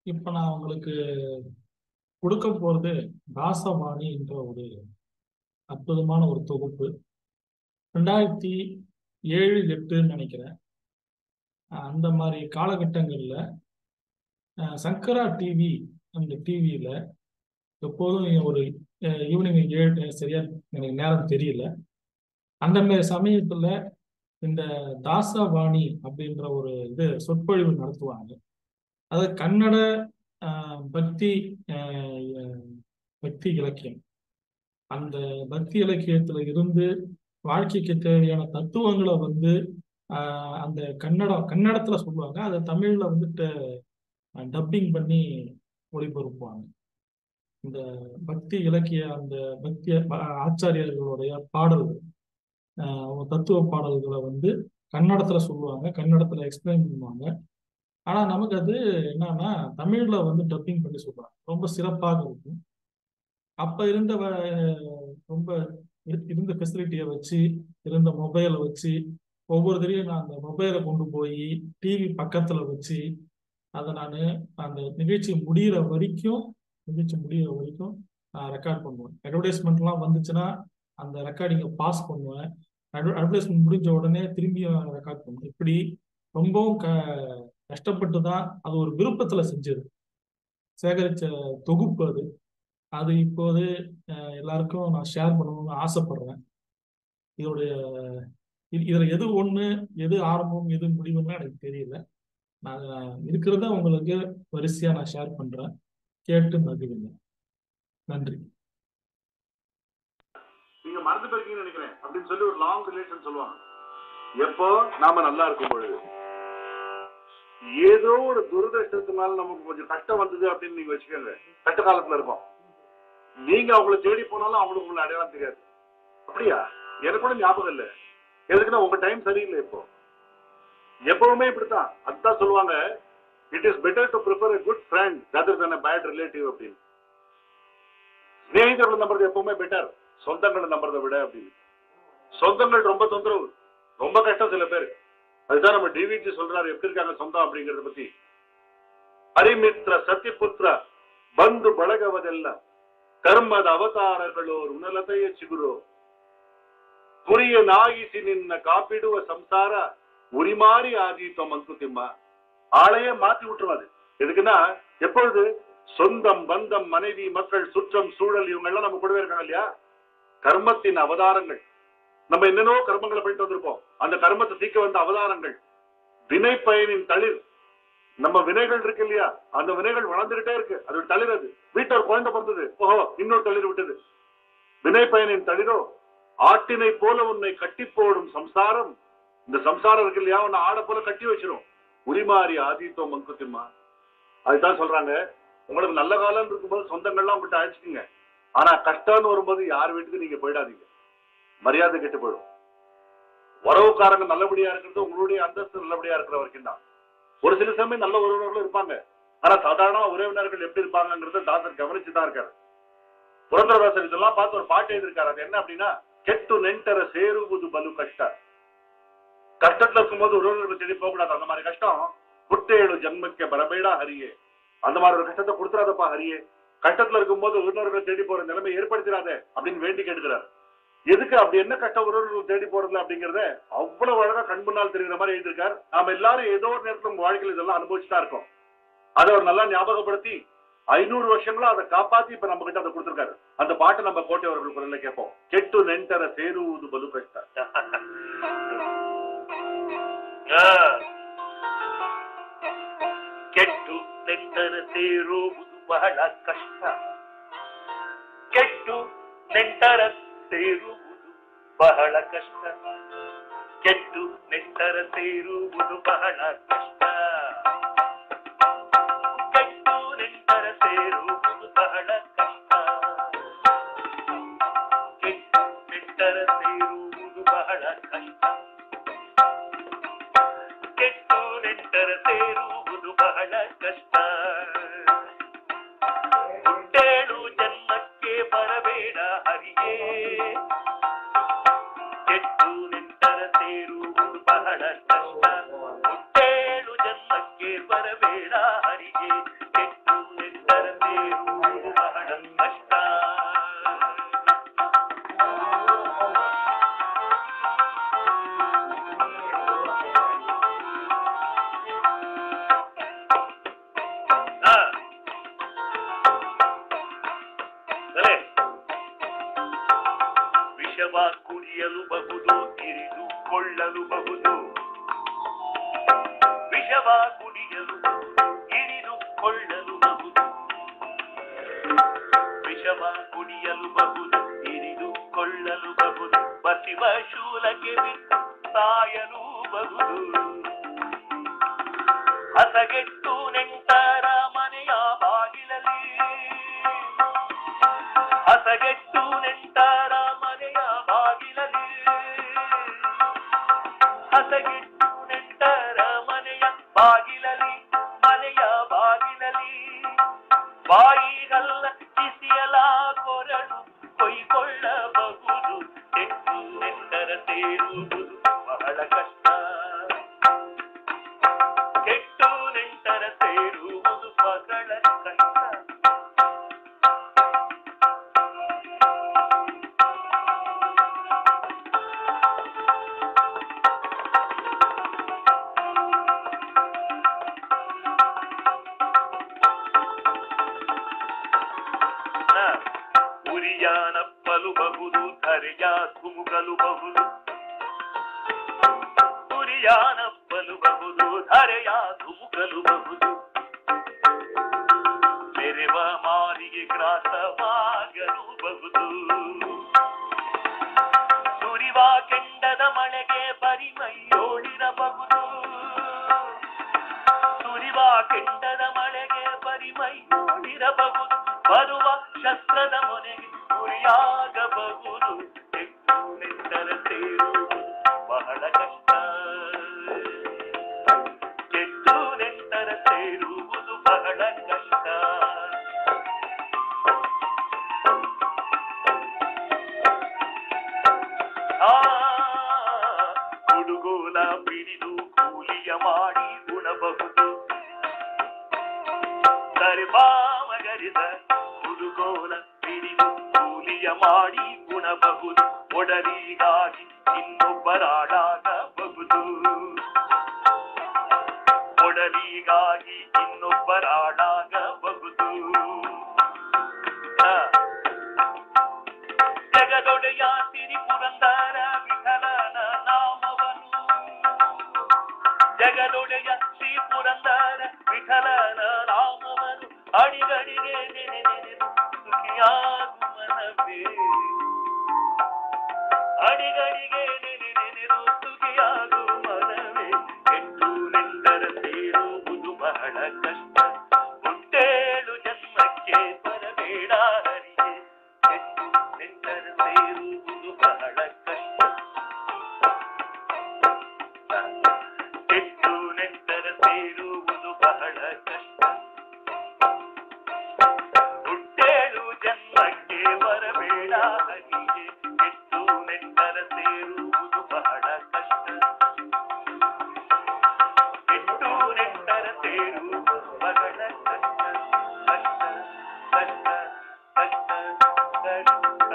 இப்ப நான் உங்களுக்கு கொடுக்க போறது தாசவாணி என்ற ஒரு அற்புதமான ஒரு தொகுப்பு ரெண்டாயிரத்தி ஏழு எட்டுன்னு நினைக்கிறேன் அஹ் அந்த மாதிரி காலகட்டங்கள்ல அஹ் சங்கரா டிவி அந்த டிவியில எப்போதும் ஒரு ஈவினிங் ஏழு சரியா எனக்கு நேரம் தெரியல அந்த மாதிரி சமயத்துல இந்த தாசவாணி அப்படின்ற ஒரு இது சொற்பொழிவு நடத்துவாங்க அது கன்னட ஆஹ், பக்தி ஆஹ், பக்தி இலக்கியம் அந்த பக்தி இலக்கியத்துல இருந்து வாழ்க்கைக்கு தேவையான தத்துவங்களை வந்து ஆஹ், அந்த கன்னடம் கன்னடத்துல சொல்லுவாங்க அதை தமிழ்ல வந்துட்டு டப்பிங் பண்ணி ஒளிபரப்புவாங்க இந்த பக்தி இலக்கிய அந்த பக்தி ஆச்சாரியர்களுடைய பாடல்கள் ஆஹ், தத்துவ பாடல்களை வந்து கன்னடத்துல சொல்லுவாங்க கன்னடத்துல எக்ஸ்பிளைன் பண்ணுவாங்க ஆனா நமக்கு அது என்னன்னா தமிழ்ல வந்து டப்பிங் பண்ணி சொல்றாங்க ரொம்ப சிறப்பாக இருக்கும் அப்ப இருந்த வ- ரொம்ப இரு- இருந்த ஃபெசிலிட்டியை வச்சு இருந்த மொபைலை வச்சு ஒவ்வொருத்தரையும் நான் அந்த மொபைலை கொண்டு போய் டிவி பக்கத்துல வச்சு அதை நான் அந்த நிகழ்ச்சி முடியிற வரைக்கும் நிகழ்ச்சி முடியிற வரைக்கும் நான் ரெக்கார்ட் பண்ணுவேன் அட்வர்டைஸ்மெண்ட்லாம் வந்துச்சுன்னா அந்த ரெக்கார்டிங்கை பாஸ் பண்ணுவேன் அட்வர்டைஸ்மெண்ட் முடிஞ்ச உடனே திரும்பி ரெக்கார்ட் பண்ணுவேன் இப்படி ரொம்பவும் க கஷ்டப்பட்டு தான் அது ஒரு விருப்பத்துல செஞ்சது சேகரிச்ச தொகுப்பு அது அது இப்போது அஹ், எல்லாருக்கும் நான் ஷேர் பண்ணணும்னு ஆசைப்படுறேன் இதோடைய இது- இதுல எது ஒண்ணு எது ஆரம்பம் எது முடிவுன்னு எனக்கு தெரியல நான் இருக்கிறத உங்களுக்கு வரிசையா நான் ஷேர் பண்றேன் கேட்டு மகிழுங்க நன்றி நீங்க மறந்து போயிருக்கீங்கன்னு நினைக்கிறேன் அப்படின்னு சொல்லி ஒரு லாங் ரிலேஷன் சொல்லுவாங்க எப்போ நாம நல்லா இருக்கும் பொழுது ஏதோ ஒரு துரதிருஷ்டத்தினால நமக்கு கொஞ்சம் கஷ்டம் வந்தது அப்படின்னு நீங்க வச்சுக்கோங்க கஷ்ட காலத்துல இருக்கோம் நீங்க அவங்கள தேடி போனாலும் அவங்களுக்கு உங்களை அடையாளம் தெரியாது அப்படியா எனக்கு கூட ஞாபகம் இல்லை எதுக்குன்னா உங்க டைம் சரியில்லை இப்போ எப்பவுமே இப்படித்தான் அதுதான் சொல்லுவாங்க it is better to prefer a good friend rather than a bad relative அப்படின்னு ஸ்நேகிதர்களை நம்புறது எப்பவுமே பெட்டர் சொந்தங்களை நம்புறதை விட அப்படின்னு சொந்தங்கள் ரொம்ப தொந்தரவு ரொம்ப கஷ்டம் சில பேர் அதுதான் நம்ம டிவிஜி சொல்றாரு எப்படி இருக்காங்க சொந்தம் அப்படிங்கறத பத்தி ಹರಿಮಿತ್ರ ಸತಿಪುತ್ರ ಬಂದು ಬಳಗವದೆಲ್ಲ ಕರ್ಮದ ಅವತಾರಗಳೋರು ಉಣಲತೆಯ ಚಿಗುರು ಕುರಿಯ ನಾಗಿಸಿ ನಿನ್ನ ಕಾಪಿಡುವ ಸಂಸಾರ உரிமாறி ஆதீத்தோ மங்குத்திம்மா ஆளையே மாத்தி விட்டுருவாது எதுக்குன்னா எப்பொழுது சொந்தம் பந்தம் மனைவி மக்கள் சுற்றம் சூழல் இவங்க எல்லாம் நம்ம கூடவே இருக்காங்க இல்லையா கர்மத்தின் அவதாரங்கள் நம்ம என்னென்னோ கர்மங்களை பண்ணிட்டு வந்திருப்போம் அந்த கர்மத்தை தீக்க வந்த அவதாரங்கள் வினை பயனின் தளிர் நம்ம வினைகள் இருக்கு இல்லையா அந்த வினைகள் வளர்ந்துகிட்டே இருக்கு அது தளிர் அது வீட்டுல ஒரு குழந்தை பிறந்தது ஓஹோ இன்னொரு தளிர் விட்டது வினை பயனின் தளிரோ ஆட்டினை போல உன்னை கட்டி போடும் சம்சாரம் இந்த சம்சாரம் இருக்கு இல்லையா உன்னை ஆடை போல கட்டி வச்சிரும் உரிமாறி ஆதித்தோ மங்குத்திம்மா அதுதான் சொல்றாங்க உங்களுக்கு நல்ல காலம் இருக்கும்போது சொந்தங்கள்லாம் உங்கள்கிட்ட அழைச்சிக்கீங்க ஆனா கஷ்டம்னு வரும்போது யார் வீட்டுக்கு நீங்க போயிடாதீங்க மரியாதை கெட்டு போயிடும் உறவுக்காரங்க நல்லபடியா இருக்கிறது உங்களுடைய அந்தஸ்து நல்லபடியா இருக்கிற வரைக்கும் தான் ஒரு சில சமயம் நல்ல உறவினர்களும் இருப்பாங்க ஆனா சாதாரண உறவினர்கள் எப்படி இருப்பாங்கங்கிறத தாசர் கவனிச்சு தான் இருக்காரு புரந்தரதாசர் இதெல்லாம் பார்த்து ஒரு பாட்டு எழுதியிருக்காரு அது என்ன அப்படின்னா கெட்டு நெண்டர சேருவது பலு கஷ்ட கஷ்டத்துல இருக்கும்போது உறவினர்கள் தேடி போக கூடாது அந்த மாதிரி கஷ்டம் புட்டேழு ஜன்மக்க பரபேடா ஹரியே அந்த மாதிரி ஒரு கஷ்டத்தை கொடுத்துறாதப்பா ஹரியே கஷ்டத்துல இருக்கும்போது உறவினர்கள் தேடி போற நிலைமை ஏற்படுத்திடாதே அப்படின்னு வேண்டி கேட்டுக்கிறார் எதுக்கு அப்படி என்ன கஷ்டம் உறவினர்கள் தேடி போறதுல அப்படிங்கறத அவ்வளவு அழகா கண் முன்னால் தெரிகிற மாதிரி எழுதியிருக்கார் நாம எல்லாரும் ஏதோ ஒரு நேரத்துல உங்க வாழ்க்கையில இதெல்லாம் அனுபவிச்சுட்டா இருக்கோம் அதை அவர் நல்லா ஞாபகப்படுத்தி ஐநூறு வருஷங்களா அதை காப்பாத்தி இப்ப நம்ம கிட்ட அதை கொடுத்திருக்காரு அந்த பாட்டு நம்ம கோட்டை அவர்கள் குரல்ல கேட்போம் கெட்டு நெண்டர சேருவது பலு கஷ்டம் ಕೆಟ್ಟು ನೆಂಟರ ಸೇರುವುದು ಬಹಳ ಕಷ್ಟ ಕೆಟ್ಟು ನೆಂಟರ ಸೇರುವುದು ಬಹಳ ಕಷ್ಟ ಕೆಟ್ಟು ನೆಂಟರ ಸೇರುವುದು ಬಹಳ ಕಷ್ಟ ಕೆಟ್ಟು ನೆಂಟರ ಸೇರುವುದು ಬಹಳ ಕಷ್ಟ ಕೆಟ್ಟು ನೆಂಟರ ಸೇರುವುದು ಬಹಳ ಕಷ್ಟ ಕೆಟ್ಟು ನೆಂಟರ ಸೇರುವುದು ಬಹಳ ಕಷ್ಟ ಹುಟ್ಟೇಳು ಜನ್ಮಕ್ಕೆ ಬರಬೇಡ ಹರಿಯೇ ಕೆಟ್ಟು ನೆಂಟರ ಸೇರುವುದು ಬಹಳ ಕಷ್ಟ ಹುಟ್ಟೇಳು ಜನ್ಮಕ್ಕೆ ಬರಬೇಡ ಹರಿಗೆ ಕೆಟ್ಟು ವಿಷವ ಕುಡಿಯಲು ಬಹುದು ತಿಳಿದುಕೊಳ್ಳಲು ಬಹುದು ವಿಷವ ಕುಡಿಯಲು ಹಿಡಿದುಕೊಳ್ಳಲು ಬಹುದು ವಿಷವ ಕುಡಿಯಲು ಬಹುದು ಹಿಡಿದುಕೊಳ್ಳಲು ಬಹುದು ಬಸಿವ ಶೂಲಕ್ಕೆ ಬಿದ್ದು ಸಾಯಲು ಬಹುದು ಹಸಗೆಟ್ಟು ನೆಂಟರ ಮನೆಯ ಬಾಗಿಲಲ್ಲಿ ಹಸಗೆಟ್ಟು ನೆಂಟರ ಮನೆಯ ಬಾಗಿಲಲ್ಲಿ ಹಸಗೆಟ್ಟು ನೆಂಟರ ಮನೆಯ ಬಾಗಿಲಲ್ಲಿ ಮನೆಯ ಬಾಗಿಲಲ್ಲಿ ಬಾಯಿಗಲ್ಲ ಕಿಸಿಯಲ ಕೊರಳು ಕೊಯ್ಕೊಳ್ಳಬಹುದು ಕೆಟ್ಟು ನೆಂಟರ ಸೇರುವುದು ಬಹಳ ಕಷ್ಟ ಕೆಟ್ಟು ನೆಂಟರ ಸೇರುವುದು ಬಹಳ ಕಷ್ಟ ಉರಿಯಾನಪ್ಪಲು ಬಹುದು ಧರೆಯ ಧುಮುಕಲು ಬಹುದು ಉರಿಯಾನಪ್ಪಲು ಬಹುದು ಧರೆಯ ಧುಮುಕಲು ಬಹುದು ಬೆರೆವ ಮಾರಿಗೆ ಗ್ರಾಸವಾಗಲು ಬಹುದು ಸುರಿವ ಕೆಂಡದ ಮಳೆಗೆ ಪರಿಮೈಯೋಡಿರಬಹುದು ಸುರಿವ ಕೆಂಡದ ಮಳೆಗೆ ಪರಿಮೈಯೋಡಿರಬಹುದು ಬರುವ ಶಸ್ತ್ರದ ಮೊನೆಗೆ ಗುರಿಯಾಗಬಹುದು ಕೆಟ್ಟು ನೆಂಟರ ಸೇರುವುದು ಬಹಳ ಕಷ್ಟ ಕೆಟ್ಟು ನೆಂಟರ ಸೇರುವುದು ಬಹಳ ಕಷ್ಟ ಆ ಹುಡುಗೋಲ ಬಿಡಿದು ಕೂಲಿಯ ಮಾಡಿ ಉಣಬಹುದು ಸರಿಬಾಮಗರಿದ ಹುಡುಗೋಲ ಬಿಡಿದು ಕೂಲಿಯ ಮಾಡಿ ಉಣಬಹುದು ಒಡಲಿಗಾಗಿ ಇನ್ನೊಬ್ಬರಾಡಾಗಬಹುದು ಒಡಲಿಗಾಗಿ ಇನ್ನೊಬ್ಬರಾಡಾಗಬಹುದು ಆ, ಜಗದೊಡೆಯ ಸಿರಿ ಪುರಂದರ ವಿಠಲನ ನಾಮವನು ಜಗದೊಡೆಯ ಶ್ರೀ ಪುರಂದರ ವಿಠಲನ ನಾಮವನು ಅಡಿಗಡಿಗೆ ನೆನೆ ನೆನೆದು ಸುಖಿಯಾಗು ಮನವೇ ಅಡಿಗಡಿಗೆ ನೆನೆ ನೆನೆದು ಸುಖಿಯಾಗು ಮನವೇ ಕೆಟ್ಟು ನೆಂದರ ಸೇರುವುದು ಬಹಳ ಕಷ್ಟ ಹುಟ್ಟೇಳು ಜನ್ಮಕ್ಕೆ ಬರಬೇಡ ಹರಿಗೆ ಕೆಟ್ಟು ನೆಂದರ ಸೇರುವುದು ಬಹಳ ಕಷ್ಟ ಕೆಟ್ಟು ನೆಂಟರ ಸೇರುವುದು ಬಹಳ ಕಷ್ಟ ಹುಟ್ಟೇಳು ಜನ್ಮಕ್ಕೆ ಬರಬೇಡ ಹರಿಗೆ ಕೆಟ್ಟು ನೆಂಟರ ಸೇರುವುದು ಬಹಳ ಕಷ್ಟ ಕೆಟ್ಟು ನೆಂಟರ ಸೇರುವುದು ಬಹಳ ಕಷ್ಟ ಕಷ್ಟ ಕಷ್ಟ ಕಷ್ಟ ಕಷ್ಟ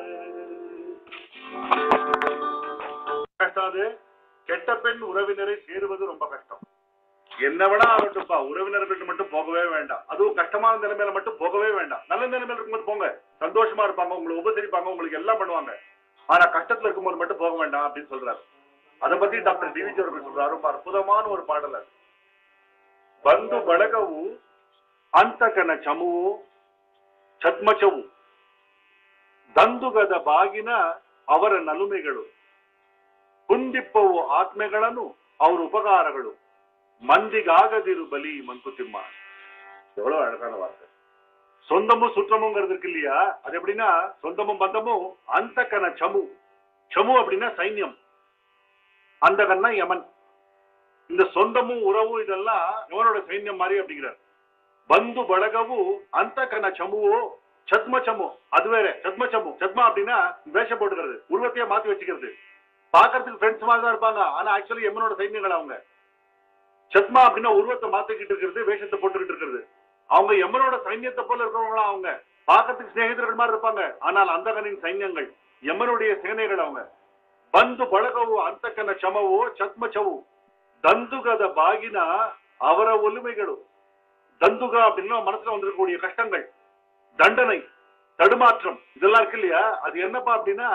கஷ்டம் அது கெட்ட பெண் உறவினரை சேருவது ரொம்ப கஷ்டம் என்ன வேணா ஆகட்டும்ப்பா உறவினர்கள் மட்டும் போகவே வேண்டாம் அதுவும் கஷ்டமான நிலைமையில மட்டும் போகவே வேண்டாம் நல்ல நிலைமையில இருக்கும்போது போங்க சந்தோஷமா இருப்பாங்க உங்களை உபசரிப்பாங்க உங்களுக்கு எல்லாம் பண்ணுவாங்க ஆனா கஷ்டத்துல இருக்கும்போது மட்டும் போக வேண்டாம் அப்படின்னு சொல்றாரு அதை பத்தி டாக்டர் டிவிஜி அவர்கள் சொல்றாரு ரொம்ப அற்புதமான ஒரு பாடல் அது ಬಂಧು ಬಳಗವು ಅಂತಕನ ಚಮುವು ಛದ್ಮಚವು ದಂದುಗದ ಬಾಗಿನ ಅವರ ನಲುಮೆಗಳು ಕುಂದಿಪ್ಪವು ಆತ್ಮೆಗಳನ್ನು ಅವರ ಉಪಕಾರಗಳು மந்திகாகதிரு பலி மங்குத்திம்மா எவ்வளவு அழகான வார்த்தை சொந்தமும் சுற்றமுங்கிறது இருக்கு இல்லையா அது எப்படின்னா சொந்தமும் பந்தமும் அந்தகன சமு சமு அப்படின்னா சைன்யம் அந்தகன்னா யமன் இந்த சொந்தமும் உறவும் இதெல்லாம் யமனோட சைன்யம் மாதிரி அப்படிங்கிறார் பந்து பழகவு அந்தகன சமுவோ சத்ம சமு அது வேற சத்ம சமு சத்மா அப்படின்னா வேஷம் போட்டுக்கிறது உருவத்தையே மாத்தி வச்சுக்கிறது பாக்குறதுக்கு ஃப்ரெண்ட்ஸ் மாதிரி தான் இருப்பாங்க ஆனா ஆக்சுவலி எம்மனோட சைன்யங்கள் அவங்க சத்மா அப்படின்னா உருவத்தை மாத்திக்கிட்டு இருக்கிறது வேஷத்தை போட்டுக்கிட்டு இருக்கிறது அவங்க எம்மனோட சைன்யத்தை போல இருக்கிறவங்களா அவங்க பார்க்கறதுக்கு சிநேகிதர்கள் மாதிரி இருப்பாங்க ஆனால் அந்தகனின் சைன்யங்கள் எம்மனுடைய சேனைகள் அவங்க ಬಂದು ಬಳಗವು ಅಂತಕನ ಶಮವು ಛತ್ಮಚವು ದಂದುಗದ ಬಾಗಿನ ಅವರ ஒலுமைಗಳು தந்துகா அப்படின்னா மனசுல வந்திருக்கக்கூடிய கஷ்டங்கள் தண்டனை தடுமாற்றம் இதெல்லாம் இருக்கு இல்லையா அது என்னப்பா அப்படின்னா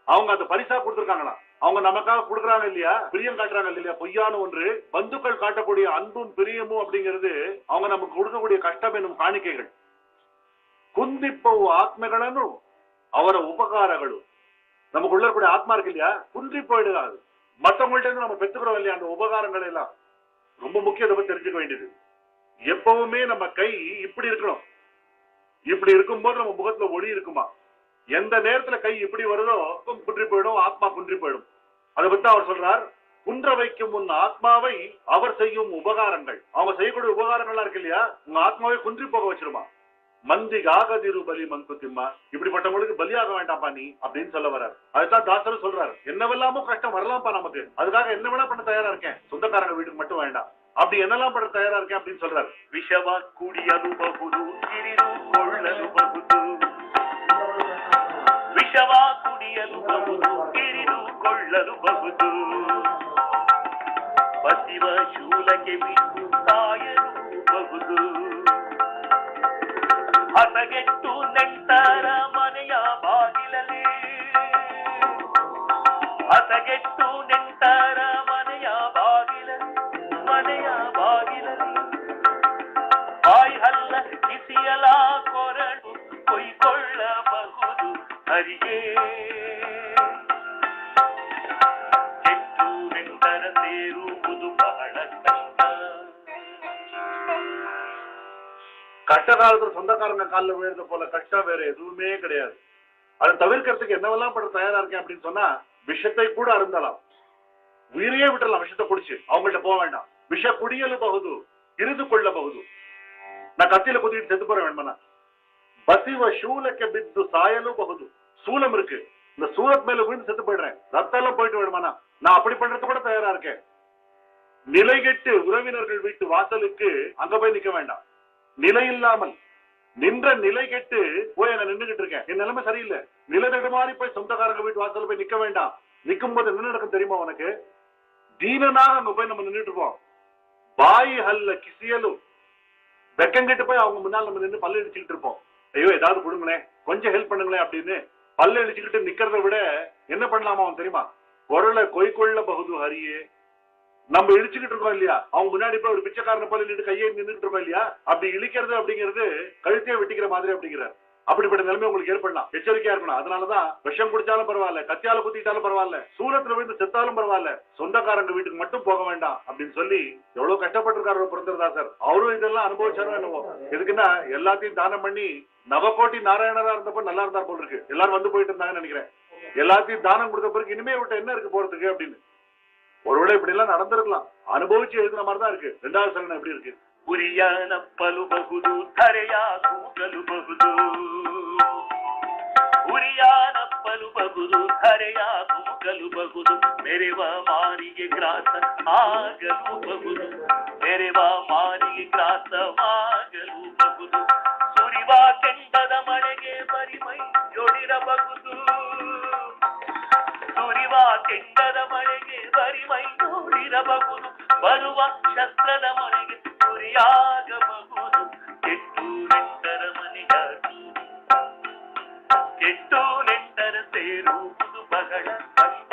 அவங்க அந்த பரிசா கொடுத்துருக்காங்களா அவங்க நமக்காக கொடுக்குறாங்க இல்லையா பிரியம் காட்டுறாங்க இல்லையா பொய்யான ஒன்று பந்துக்கள் காட்டக்கூடிய அன்பும் பிரியமும் அப்படிங்கிறது அவங்க நமக்கு கொடுக்கக்கூடிய கஷ்டம் என்னும் காணிக்கைகள் ಕುಂದಿಪ್ಪವು ಆತ್ಮಗಳನ್ನು ಅವರ ಉಪಕಾರಗಳು நமக்குள்ள இருக்கக்கூடிய ஆத்மா இருக்கு இல்லையா குன்றி போயிடுறாது மற்றவங்கள்ட்ட இருந்து நம்ம பெற்றுக்கிறோம் இல்லையா அந்த உபகாரங்கள் எல்லாம் ரொம்ப முக்கியம் இதை பத்தி தெரிஞ்சுக்க வேண்டியது எப்பவுமே நம்ம கை இப்படி இருக்கணும் இப்படி இருக்கும்போது நம்ம முகத்துல ஒளி இருக்குமா எந்த நேரத்துல கை இப்படி வருதோ அப்ப குன்றி போயிடும் ஆத்மா குன்றி போயிடும் அதை பத்தி அவர் சொல்றார் குன்ற வைக்கும் உன் ஆத்மாவை அவர் செய்யும் உபகாரங்கள் அவங்க செய்யக்கூடிய உபகாரங்கள்லாம் இருக்கு இல்லையா உங்க ஆத்மாவை குன்றி போக வச்சிருமா மந்திகாகதிரு பலி மங்குத்திம்மா இப்படிப்பட்டவங்களுக்கு பலியாக வேண்டாம்ப்பா நீ அப்படின்னு சொல்ல வர்றார் அதுதான் தாசரும் சொல்றாரு என்னவெல்லாமோ கஷ்டம் வரலாம்ப்பா நமக்கு அதுக்காக என்ன வேணா பண்ண தயாரா இருக்கேன் சொந்தக்காரங்க வீட்டுக்கு மட்டும் வேண்டாம் அப்படி என்னெல்லாம் பண்ண தயாரா இருக்கேன் அப்படின்னு சொல்றாரு ವಿಷವ ಕುಡಿಯಲು ಬಹುದು ತಿಳಿದುಕೊಳ್ಳಲು ಬಹುದು ವಿಷವ ಕುಡಿಯಲು ಬಹುದು ತಿಳಿದುಕೊಳ್ಳಲು ಬಹುದು ಬಸಿವ ಶೂಲಕ್ಕೆ ಬಿದ್ದು ಸಾಯಲು ಬಹುದು ಹಸಗೆಟ್ಟು ನೆಂಟರ ಮನೆಯ ಬಾಗಿಲಲ್ಲಿ ಹಸಗೆಟ್ಟು ನೆಂಟರ ಮನೆಯ ಬಾಗಿಲಲ್ಲಿ ಮನೆಯ ಬಾಗಿಲಲ್ಲಿ ಬಾಯಿ ಹಲ್ಲ ಕಿಸಿಯಲ ಕೊರಡು ಕೊಯ್ಕೊಳ್ಳಬಹುದು ಹರಿಗೆ ಕೆಟ್ಟು ನೆಂಟರ ಸೇರುವುದು ಬಹಳ ಕಷ್ಟ கஷ்ட காலத்துல சொந்தக்காரங்க காலில் விழுறது போல கஷ்டம் வேற எதுவுமே கிடையாது அதை தவிர்க்கிறதுக்கு என்னவெல்லாம் பண்ண தயாரா இருக்கேன் அப்படின்னு சொன்னா விஷத்தை கூட அருந்தலாம் உயிரையே விட்டுறலாம் விஷத்தை குடிச்சு அவங்கள்ட்ட போக வேண்டாம் விஷ குடியலு பகுது இருந்து கொள்ள பகுது நான் கத்தியில குத்திட்டு செத்து போற வேணுமா பசிவ சூலக்க பித்து சாயலு பகுது சூலம் இருக்கு இந்த சூலத் மேல விழுந்து செத்து போயிடுறேன் ரத்தம் எல்லாம் போயிட்டு வேணுமானா நான் அப்படி பண்றது கூட தயாரா இருக்கேன் நிலைகெட்டு உறவினர்கள் வீட்டு வாசலுக்கு அங்க போய் நிக்க வேண்டாம் நிலை இல்லாமல் நின்ற நிலை கெட்டு போய் அங்க நின்றுகிட்டு இருக்கேன் என் நிலைமை சரியில்லை நிலை தடுமாறி போய் சொந்தக்காரங்க வீட்டு வாசல்ல போய் நிக்க வேண்டாம் நிக்கும் போது என்ன நடக்கும் தெரியுமா உனக்கு தீனனாக அங்க போய் நம்ம நின்றுட்டு இருப்போம் பாய் ஹல்ல கிசியலும் வெக்கங்கிட்டு போய் அவங்க முன்னால் நம்ம நின்று பல்லு இடிச்சுக்கிட்டு இருப்போம் ஐயோ ஏதாவது கொடுங்களேன் கொஞ்சம் ஹெல்ப் பண்ணுங்களேன் அப்படின்னு பல்லு இடிச்சுக்கிட்டு நிக்கிறத விட என்ன பண்ணலாமா அவன் தெரியுமா குரலை கொய்கொள்ள பகுது ஹரியே நம்ம இடிச்சுக்கிட்டு இருக்கோம் இல்லையா அவங்க முன்னாடி போய் ஒரு பிச்சைக்காரனை போல நின்று கையை நின்றுட்டு இருக்கோம் இல்லையா அப்படி இழிக்கிறது அப்படிங்கிறது கழுத்தையே வெட்டிக்கிற மாதிரி அப்படிங்கிறார் அப்படிப்பட்ட நிலைமை உங்களுக்கு ஏற்படலாம் எச்சரிக்கையா இருக்கணும் அதனாலதான் விஷம் குடிச்சாலும் பரவாயில்ல கத்தியால குத்திட்டாலும் பரவாயில்ல சூரத்துல விழுந்து செத்தாலும் பரவாயில்ல சொந்தக்காரங்க வீட்டுக்கு மட்டும் போக வேண்டாம் அப்படின்னு சொல்லி எவ்வளவு கஷ்டப்பட்டிருக்காரு ஒரு புரந்தரதாசர் அவரும் இதெல்லாம் அனுபவிச்சாரோ என்னவோ எதுக்குன்னா எல்லாத்தையும் தானம் பண்ணி நவகோட்டி நாராயணரா இருந்தப்போ நல்லா இருந்தார் போல இருக்கு எல்லாரும் வந்து போயிட்டு இருந்தாங்கன்னு நினைக்கிறேன் எல்லாத்தையும் தானம் கொடுத்த பிறகு இனிமே விட்ட என்ன இருக்கு போறதுக்கு அப்படின்னு ஒருவேளை இப்படி எல்லாம் நடந்திருக்கலாம் அனுபவிச்சு எழுதுன மாதிரி தான் இருக்கு ரெண்டாவது சரணம் எப்படி இருக்கு ಉರಿಯಾನಪ್ಪಲುಬಹುದು ಧರೆಯಾಗೂಗಲುಬಹುದು ಉರಿಯಾನಪ್ಪಲುಬಹುದು ಧರೆಯಾಗೂಗಲುಬಹುದು ಮೆರೆವ ಮಾರಿಗೆ ಗ್ರಾಸ ಆಗಲುಬಹುದು ಮೆರೆವ ಮಾರಿಗೆ ಗ್ರಾಸವಾಗಲುಬಹುದು ಸುರಿವ ಕೆಂಡದ ಮಳೆಗೆ ಬರಿಮೈ ಜೊಡಿರಬಹುದು ಸುರಿವ ಕೆಂಡದ ಮಳೆಗೆ ಬರಿಮೈ ನೋಡಿರಬಹುದು ಬರುವ ಶಸ್ತ್ರದ ಮನೆಗೆ ಗುರಿಯಾಗಬಹುದು ಕೆಟ್ಟು ನೆಂಟರ ಮನೆಯ ಕೆಟ್ಟು ನೆಂಟರ ಸೇರುವುದು ಬಹಳ ಕಷ್ಟ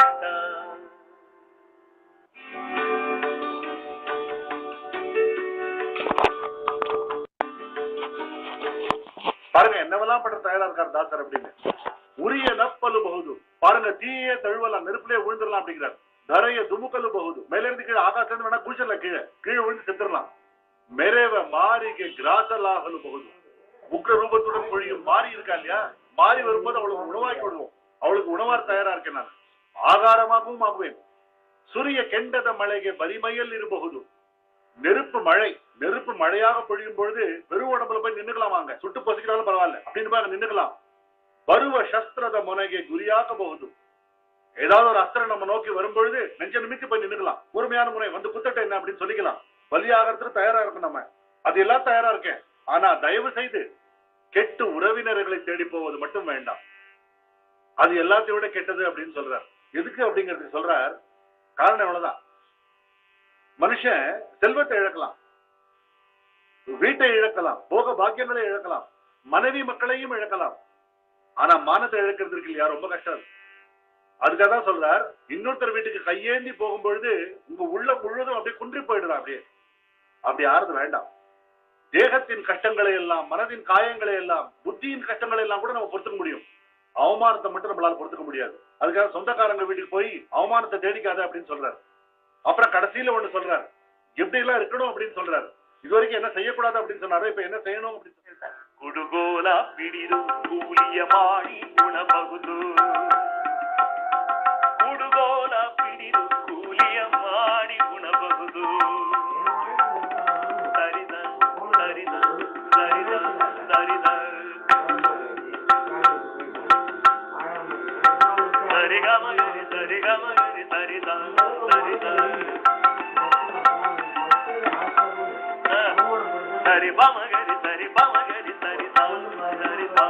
பாருங்க என்னவெல்லாம் பண்ற தயாரா இருக்கார் தாசர் அப்படின்னு உரிய நப்பலு பகுது பாருங்க தீயே தழுவலாம் நெருப்பிலே விழுந்துடலாம் அப்படிங்கிறார் தரைய துமுக்கலு பகுது மேல இருந்து கீழே ஆகாசம் வேணா குளிச்சிடலாம் கீழே கீழே விழுந்து செத்துடலாம் மெரேவ மாறிக்கு கிராசலாகலு பகுது உக்ர ரூபத்துடன் பொழியும் மாறி இருக்கா இல்லையா மாறி வரும்போது அவளுக்கு உணவாக்கி விடுவோம் அவளுக்கு உணவார் தயாரா இருக்கேன் நான் ஆகாரமாகவும் ஆகுவேன் சூரிய கெண்டத மழைಗೆ ಬರಿಮೈயில் இருபகுது நெருப்பு மழை நெருப்பு மழையாக பொழியும் பொழுது வெறும் உடம்புல போய் நின்னுக்கலாம் வாங்க சுட்டு பசிக்கிறாலும் பரவாயில்ல அப்படின்னு போய் அங்க நின்னுக்கலாம் பருவ சஸ்திரத முனைಗೆ ಗುರಿಯಾக போகுது ஏதாவது ஒரு அஸ்திரம் நம்ம நோக்கி வரும்பொழுது நெஞ்ச நிமித்தி போய் நின்னுக்கலாம் பொறுமையான முறை வந்து குத்தட்ட என்ன அப்படின்னு சொல்லிக்கலாம் பலியாகிறதுக்கு தயாரா இருக்கும் நம்ம அது எல்லாம் தயாரா இருக்கேன் ஆனா தயவு செய்து கெட்டு உறவினர்களை தேடி போவது மட்டும் வேண்டாம் அது எல்லாத்தையும் விட கெட்டது அப்படின்னு சொல்றார் எதுக்கு அப்படிங்கிறதுக்கு சொல்றார் காரணம் எவ்வளவுதான் மனுஷன் செல்வத்தை இழக்கலாம் வீட்டை இழக்கலாம் போக பாக்கியங்களை இழக்கலாம் மனைவி மக்களையும் இழக்கலாம் ஆனா மானத்தை இழக்கிறது இருக்கு இல்லையா ரொம்ப கஷ்டம் அது. அதுக்காக தான் சொல்றார் இன்னொருத்தர் வீட்டுக்கு கையேந்தி போகும்பொழுது உங்க உள்ள முழுவதும் அப்படியே குன்றி போயிடுறா அப்படியே அப்படி ஆறுது வேண்டாம் தேகத்தின் கஷ்டங்களை எல்லாம் மனதின் காயங்களை எல்லாம் புத்தியின் கஷ்டங்களை எல்லாம் கூட நம்ம பொறுத்துக்க முடியும் அவமானத்தை மட்டும் நம்மளால பொறுத்துக்க முடியாது அதுக்காக சொந்தக்காரங்க வீட்டுக்கு போய் அவமானத்தை தேடிக்காத அப்படின்னு சொல்றாரு அப்புறம் கடைசியில ஒண்ணு சொல்றாரு எப்படி எல்லாம் இருக்கணும் அப்படின்னு சொல்றாரு இது வரைக்கும் என்ன செய்யக்கூடாது அப்படின்னு சொன்னாரு இப்ப என்ன செய்யணும் அப்படின்னு சொல்றாரு ಕುಡುಗೋಲ ಪಿಡಿದು ಕೂಲಿಯ ಮಾಡಿ ಗುಣಬಹುದು ಕುಡುಗೋಲ ಪಿಡಿದು ಕೂಲಿಯ ಮಾಡಿ ಗುಣಬಹುದು ಸರಿದ ಸರಿದ ಸರಿದ ಸರಿದ ಸರಿಗಮಗರಿ ಸರಿಗಮಗರಿ ಸರಿದ ಸರಿದ ಸರಿ ಬಮಗರಿ ಸರಿ ಬಮಗರಿ ಸರಿ ದ ಸರಿ ದ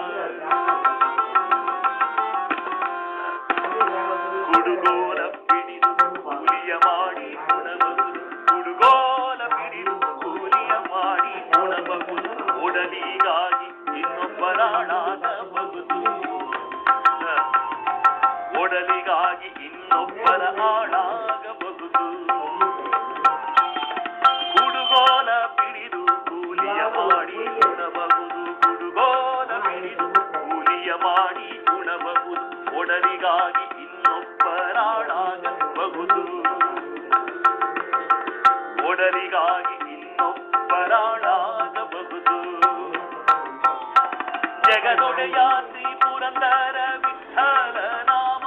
ಕುಡುಗೋಲ ಪಿಡಿದು ಕೂಲಿಯ ಮಾಡಿ ಉಣಬಹುದು ಕುಡುಗೋಲ ಪಿಡಿದು ಕೂಲಿಯ ಮಾಡಿ ಉಣಬಹುದು ಒಡಲಿಗಾಗಿ ಇನ್ನೊಬ್ಬರಾಡಾಗಬಹುದು ಒಡಲಿಗಾಗಿ ಇನ್ನೊಬ್ಬರ ಆಡಾಗಬಹುದು ಕುಡುಗೋಲ ಪಿಡಿದು ಕೂಲಿಯ ಮಾಡಿ ಉಣಬಹುದು ಕುಡುಗೋಲ ಪಿಡಿದು ಕೂಲಿಯ ಮಾಡಿ ಉಣಬಹುದು ಒಡಲಿಗಾಗಿ ಇನ್ನೊಬ್ಬರಾಡಾಗಬಹುದು ಒಡಲಿಗಾಗಿ ಇನ್ನೊಬ್ಬರಾಡಾಗಬಹುದು ಜಗದೊಡೆಯ ಶ್ರೀ ಪುರಂದರ ವಿಠಲ ನಾಮ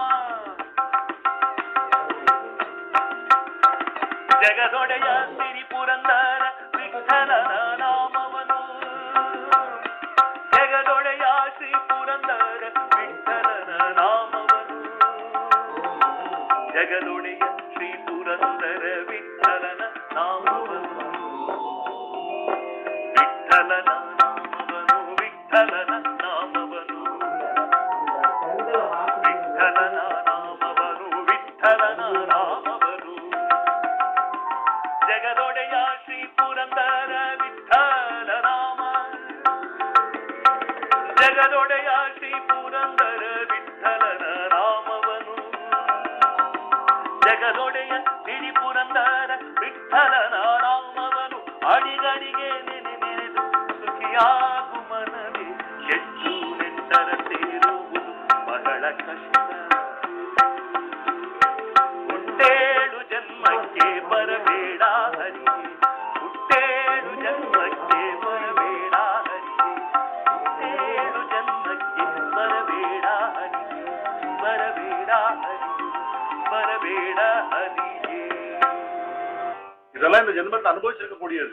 ಜಗದೊಡೆಯ ಸಿರಿ ಪುರಂದರ ವಿಠಲನ ನಾಮವನು ಜಗದೊಡೆಯ ಶ್ರೀ ಪುರಂದರ ವಿಠಲನ ನಾಮವನು ಜಗದೊಡೆಯ ಶ್ರೀ ಪುರಂದರ ವಿಠಲನ ನಾಮವನು ವಿಠಲನ ನಾಮವನು ವಿಠಲನ ನಾಮವನು ವಿಠಲನ ನಾಮವನು ವಿಠಲನ ನಾಮವನು ಜಗದೊಡೆಯ ಶ್ರೀ ಪುರಂದರ ವಿಠಲ ನಾಮ ಜಗದೊಡೆಯ ಶ್ರೀ ಪುರಂದರ ವಿಠಲನ ನಾಮವನು ಜಗದೊಡೆಯ ಸಿರಿ ಪುರಂದರ ವಿಠಲನ ನಾಮವನು ಅಡಿಗಡಿಗೆ ನೆನೆ ನೆನೆದು ಸುಖಿಯಾಗು ಮನವೇ ಹೆಚ್ಚು ನೆಟ್ಟರ ಸೇರುವುದು ಬಹಳ ಕಷ್ಟ ಹುಟ್ಟೇಳು ಜನ್ಮಕ್ಕೆ ಬರಬೇಡ ಹರಿ ಹುಟ್ಟೇಳು ಜನ್ಮಕ್ಕೆ ಬರಬೇಡ ಹರಿ ಹುಟ್ಟೇಳು ಜನ್ಮಕ್ಕೆ ಬರಬೇಡ ಹರಿ ಬರಬೇಡ ಹರಿ ಬರಬೇಡ ಹರಿಗೆ இதெல்லாம் இந்த ஜென்மத்தை அனுபவிச்சிருக்கக்கூடியது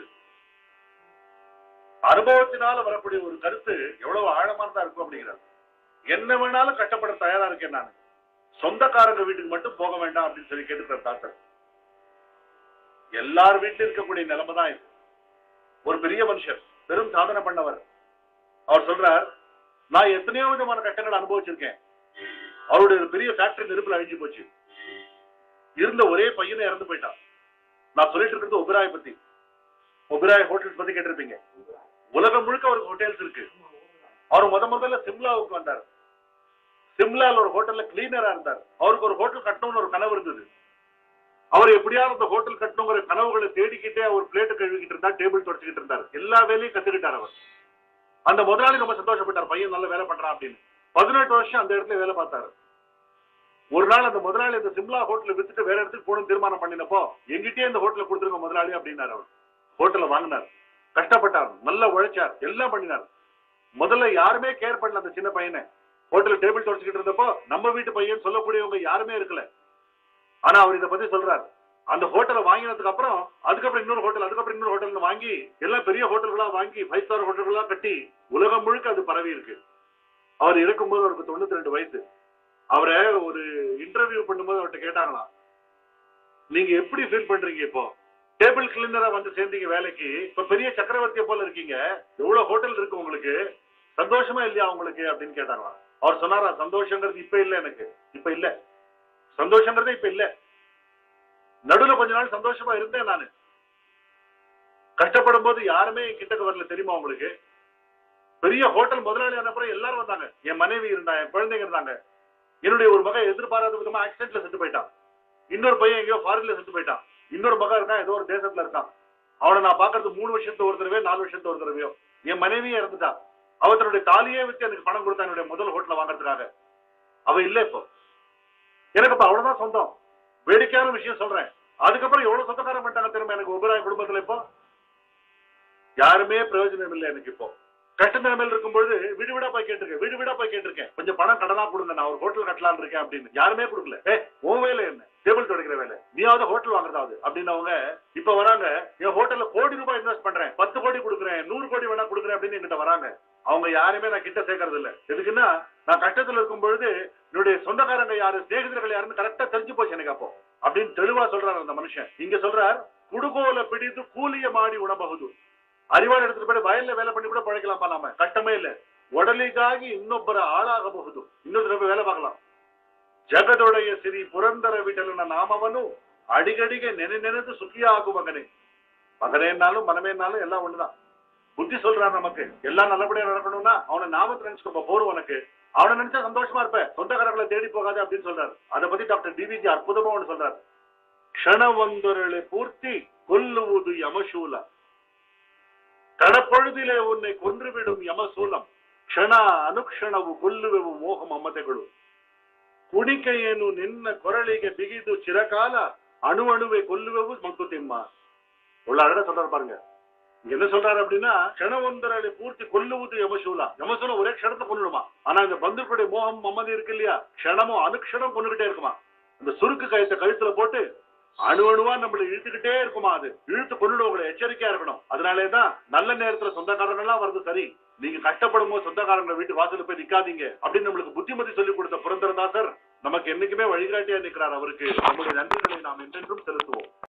அனுபவத்தினால வரக்கூடிய ஒரு கருத்து எவ்வளவு ஆழமானதா இருக்கும் அப்படிங்கிறார் என்ன வேணாலும் கஷ்டப்பட தயாரா இருக்கேன் நான் சொந்தக்காரங்க வீட்டுக்கு மட்டும் போக வேண்டாம் அப்படின்னு சொல்லி கேட்டுக்கிறார் டாக்டர் எல்லார் வீட்டிலும் இருக்கக்கூடிய நிலைமை தான் இது ஒரு பெரிய மனுஷர் பெரும் சாதனை பண்ணவர் அவர் சொல்றார் நான் எத்தனையோ விதமான கஷ்டங்களை அனுபவிச்சிருக்கேன் அவருடைய ஒரு பெரிய ஃபேக்டரி நெருப்புல அழிஞ்சு போச்சு இருந்த ஒரே பையனை இறந்து போயிட்டான் நான் சொல்லிட்டு இருக்கிறது ஒபிராய் பத்தி ஒபிராய் ஹோட்டல்ஸ் பத்தி கேட்டிருப்பீங்க உலகம் முழுக்க அவருக்கு ஹோட்டல்ஸ் இருக்கு அவர் முத முதல்ல சிம்லாவுக்கு வந்தார் சிம்லால ஒரு ஹோட்டல்ல கிளீனரா இருந்தார் அவருக்கு ஒரு ஹோட்டல் கட்டணும்னு ஒரு கனவு இருந்தது அவர் எப்படியாவது அந்த ஹோட்டல் கட்டணுங்கிற கனவுகளை தேடிக்கிட்டே அவர் பிளேட்டு கழுவிக்கிட்டு இருந்தார் டேபிள் தொடச்சிக்கிட்டு இருந்தார் எல்லா வேலையும் கத்துக்கிட்டார் அவர் அந்த முதலாளி ரொம்ப சந்தோஷப்பட்டார் பையன் நல்ல வேலை பண்றான் அப்படின்னு பதினெட்டு வருஷம் அந்த இடத்துல வேலை பார்த்தாரு ஒரு நாள் அந்த முதலாளி அந்த சிம்லா ஹோட்டலை வித்துட்டு வேற இடத்துக்கு போகணும்னு தீர்மானம் பண்ணினப்போ எங்கிட்டயே இந்த ஹோட்டலை கொடுத்துருங்க முதலாளி அப்படின்னாரு அவர் ஹோட்டலை வாங்கினார் கஷ்டப்பட்டார் நல்லா உழைச்சார் எல்லாம் பண்ணினார் முதல்ல யாருமே கேர் பண்ணல அந்த சின்ன பையனை ஹோட்டல் டேபிள் தொடச்சிக்கிட்டு இருந்தப்போ நம்ம வீட்டு பையன் சொல்லக்கூடியவங்க யாருமே இருக்கல ஆனா அவர் இதை பத்தி சொல்றாரு அந்த ஹோட்டலை வாங்கினதுக்கு அப்புறம் அதுக்கப்புறம் இன்னொரு ஹோட்டல் அதுக்கப்புறம் இன்னொரு ஹோட்டல் வாங்கி எல்லாம் பெரிய ஹோட்டல்களா வாங்கி ஃபைவ் ஸ்டார் ஹோட்டல்களா கட்டி உலகம் முழுக்க அது பரவி இருக்கு அவர் இருக்கும்போது அவருக்கு தொண்ணூத்தி ரெண்டு வயசு அவரை ஒரு இன்டர்வியூ பண்ணும்போது அவர்கிட்ட கேட்டாங்களாம் நீங்க எப்படி ஃபீல் பண்றீங்க இப்போ டேபிள் கிளீனரா வந்து சேர்ந்தீங்க வேலைக்கு இப்ப பெரிய சக்கரவர்த்தியை போல இருக்கீங்க எவ்வளவு ஹோட்டல் இருக்கு உங்களுக்கு சந்தோஷமா இல்லையா உங்களுக்கு அப்படின்னு கேட்டாங்களாம் அவர் சொன்னாரா சந்தோஷங்கிறது இப்ப இல்ல எனக்கு இப்ப இல்ல சந்தோஷங்கிறதே இப்ப இல்ல நடுவுல கொஞ்ச நாள் சந்தோஷமா இருந்தேன் நானு கஷ்டப்படும் போது யாருமே என் கிட்டக்கு வரல தெரியுமா உங்களுக்கு பெரிய ஹோட்டல் முதலாளி அப்புறம் எல்லாரும் வந்தாங்க என் மனைவி இருந்தா என் குழந்தைங்க இருந்தாங்க என்னுடைய ஒரு மகன் எதிர்பாராத விதமா ஆக்சிடென்ட்ல செத்து போயிட்டான் இன்னொரு பையன் எங்கேயோ ஃபாரின்ல செத்து போயிட்டான் இன்னொரு மகன் இருக்கான் ஏதோ ஒரு தேசத்துல இருக்கான் அவனை நான் பாக்குறது மூணு வருஷத்து ஒரு தடவையோ நாலு வருஷத்து ஒரு தடவையோ என் மனைவியே இறந்துட்டா அவ தன்னுடைய தாலியே வச்சு எனக்கு பணம் கொடுத்தா என்னுடைய முதல் ஹோட்டல வாங்குறதுக்காக அவ இல்ல இப்போ எனக்கு இப்ப அவ்வளவுதான் சொந்தம் வேடிக்கையான விஷயம் சொல்றேன் அதுக்கப்புறம் எவ்வளவு சொந்தக்காரன் பண்ணிட்டாங்க திரும்ப எனக்கு ஒவ்வொரு குடும்பத்துல இப்போ யாருமே பிரயோஜனம் இல்லை எனக்கு இப்போ கஷ்ட நிலைமையில் இருக்கும்பொழுது வீடு வீடா போய் கேட்டிருக்கேன் வீடு வீடா போய் கேட்டிருக்கேன் கொஞ்சம் பணம் கடனா கொடுங்க நான் ஒரு ஹோட்டல் கட்டலாம்னு இருக்கேன் அப்படின்னு யாருமே கொடுக்கல ஏ உன் வேலை என்ன டேபிள் துடைக்கிற வேலை நீயாவது ஹோட்டல் வாங்குறதாவது அப்படின்னு அவங்க இப்ப வராங்க என் ஹோட்டல்ல கோடி ரூபாய் இன்வெஸ்ட் பண்றேன் பத்து கோடி கொடுக்குறேன் நூறு கோடி வேணா கொடுக்குறேன் அப்படின்னு என்கிட்ட வராங்க அவங்க யாருமே நான் கிட்ட சேர்க்கறது இல்ல எதுக்குன்னா நான் கஷ்டத்துல இருக்கும் பொழுது என்னுடைய சொந்தக்காரங்க யாரு சிநேகிதர்கள் யாருன்னு கரெக்டா தெரிஞ்சு போச்சு எனக்கு அப்போ அப்படின்னு தெளிவா சொல்றாரு அந்த மனுஷன் இங்க சொல்றார் குடுகோல பிடித்து கூலிய மாடி உணபகுது அறிவாள் எடுத்துட்டு போய் வயல்ல வேலை பண்ணி கூட பழைக்கலாம்ப்பா நாம கட்டமே இல்ல உடலிಗಾಗಿ ಇನ್ನೊಬ್ಬರ ಆಳಾಗಬಹುದು ಇನ್ನೊಂದು ತರફ வேலை பார்க்கலாம் ಜಗದೊಡೆಯ ಸಿರಿ ಪುರಂದರ ವಿಠಲನ ನಾಮವನ್ನು ಅಡಿಗಡಿಗೆ ನೆನೆ ನೆನೆದು ಸುಖಿಯಾಗು ಮಗನೇ மகனேன்னாலும் மனமேனாலும் எல்லாம் ஒண்ணுதான் புத்தி சொல்றான் நமக்கு எல்லாம் நல்லபடியா நடக்கணும்னா அவனை நாமத்தை நினைச்சுக்கோ போரும் உனக்கு அவனை நினைச்சா சந்தோஷமா இருப்ப சொந்தக்காரர்களை தேடி போகாது அப்படின்னு சொல்றாரு அதை பத்தி டாக்டர் டிவிஜி அற்புதமா ஒண்ணு சொல்றாரு க்ஷணவந்தொருளை பூர்த்தி கொல்லுವುದು ಯಮಶೂಲ ಕಡಪೊழுದಿಲೆ ಉನ್ನೆ ಕೊಂದ್ರುಬಿಡುಂ ಯಮಸೂಲಂ ಕ್ಷಣ ಅನುಕ್ಷಣವು ಕೊಲ್ಲುವೆವು ಮೋಹ ಮಮತೆಗಳು ಕುಣಿಕೆಯನ್ನು ನಿನ್ನ ಕೊರಳಿಗೆ ಬಿಗಿದು ಚಿರಕಾಲ ಅಣು ಅಣುವೆ ಕೊಲ್ಲುವೆವು ಮಂಕುತಿಮ್ಮ உள்ள அழகா சொல்றாரு பாருங்க இங்க என்ன சொல்றாரு அப்படின்னா க்ஷணம் ஒன்றரை பூர்த்தி கொல்லுவது யமசூலா யமசூலம் ஒரே க்ஷணத்தை கொல்லுமா ஆனா இந்த பந்துக்களுடைய மோகம் மம்மதி இருக்கு இல்லையா க்ஷணமும் அனுக்ஷணம் கொண்டுகிட்டே இருக்குமா இந்த சுருக்கு கயத்தை கழுத்துல போட்டு அணு அணுவா நம்மளை இழுத்துக்கிட்டே இருக்குமா அது இழுத்து கொண்டு உங்களை எச்சரிக்கையா இருக்கணும் அதனாலே தான் நல்ல நேரத்துல சொந்தக்காரங்க எல்லாம் வருது சரி நீங்க கஷ்டப்படும் போது சொந்தக்காரங்க வீட்டு வாசல்ல போய் நிக்காதீங்க அப்படின்னு நம்மளுக்கு புத்திமதி சொல்லி கொடுத்த புரந்தரதாசர் நமக்கு என்னைக்குமே வழிகாட்டியா நிக்கிறார் அவருக்கு நம்முடைய நன்றிகளை நாம் என்றென்றும் செலுத்துவோம்